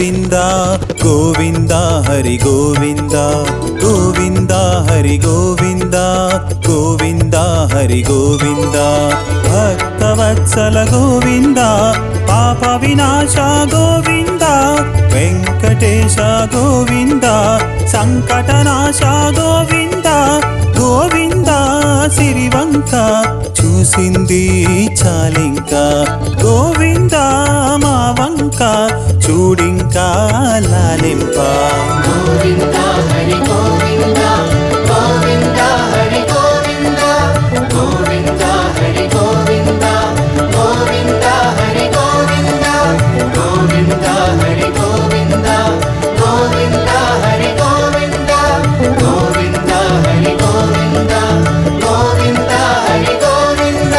గోవింద గోవింద హరి గోవింద గోవింద హరి గోవింద గోవింద హరి గోవింద భక్తవత్సల గోవింద పాప వినాశ గోవింద వెంకటేశ గోవింద సంకటనాశ గోవింద గోవింద సిరివంక చూసింది చాలింక గోవింద మా వంక చూడింకా లాలింప గోవింద హరి గోవింద గోవింద హరి గోవింద గోవింద హరి గోవింద గోవింద హరి గోవింద గోవింద హరి గోవింద గోవింద హరి గోవింద గోవింద హరి గోవింద గోవింద హరి గోవింద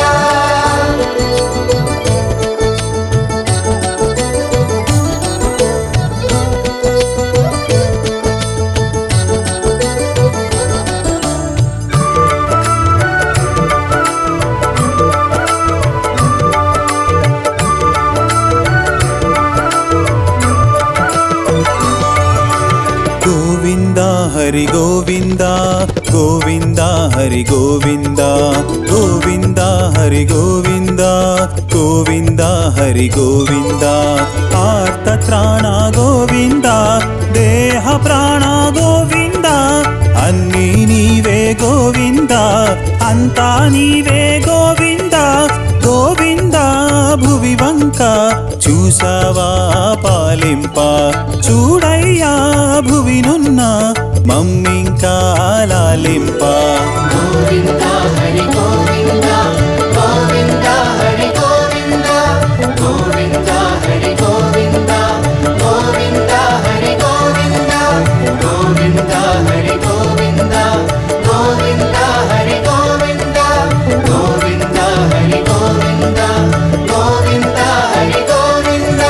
గోవింద హరి గోవింద గోవింద హరి గోవింద గోవింద హరి గోవింద గోవింద హరి గోవింద ఆర్త త్రాణ గోవింద దేహ ప్రాణ గోవింద అన్నీ నీవే గోవింద అంతా నీవే గోవింద గోవింద భువి వంక చూసావా పాలింప చూడయ్యా భువినున్న మమ్మింకా లాలింప గోవింద హరి గోవింద గోవింద హరి గోవింద గోవింద హరి గోవింద గోవింద హరి గోవింద గోవింద హరి గోవింద గోవింద హరి గోవింద గోవింద హరి గోవింద గోవింద హరి గోవింద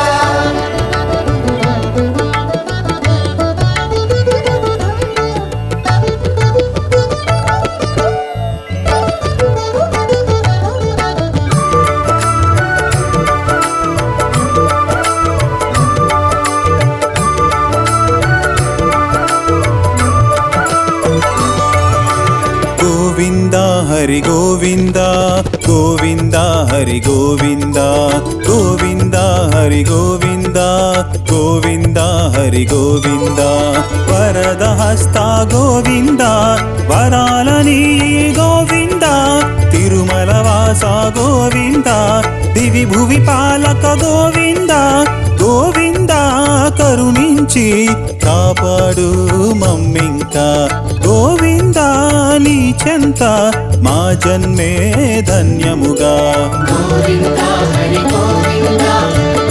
గోవింద హరి గోవింద గోవింద హరి గోవింద గోవింద హరి గోవింద గోవింద హరి గోవింద వరద హస్త గోవింద వరాలని గోవింద తిరుమల వాస గోవింద దివి భువి పాలక గోవింద గోవింద కరుణించి కాపాడు మమ్మింక గోవింద నీ చెంత మా జన్మే ధన్యముగా గోవింద హరి గోవింద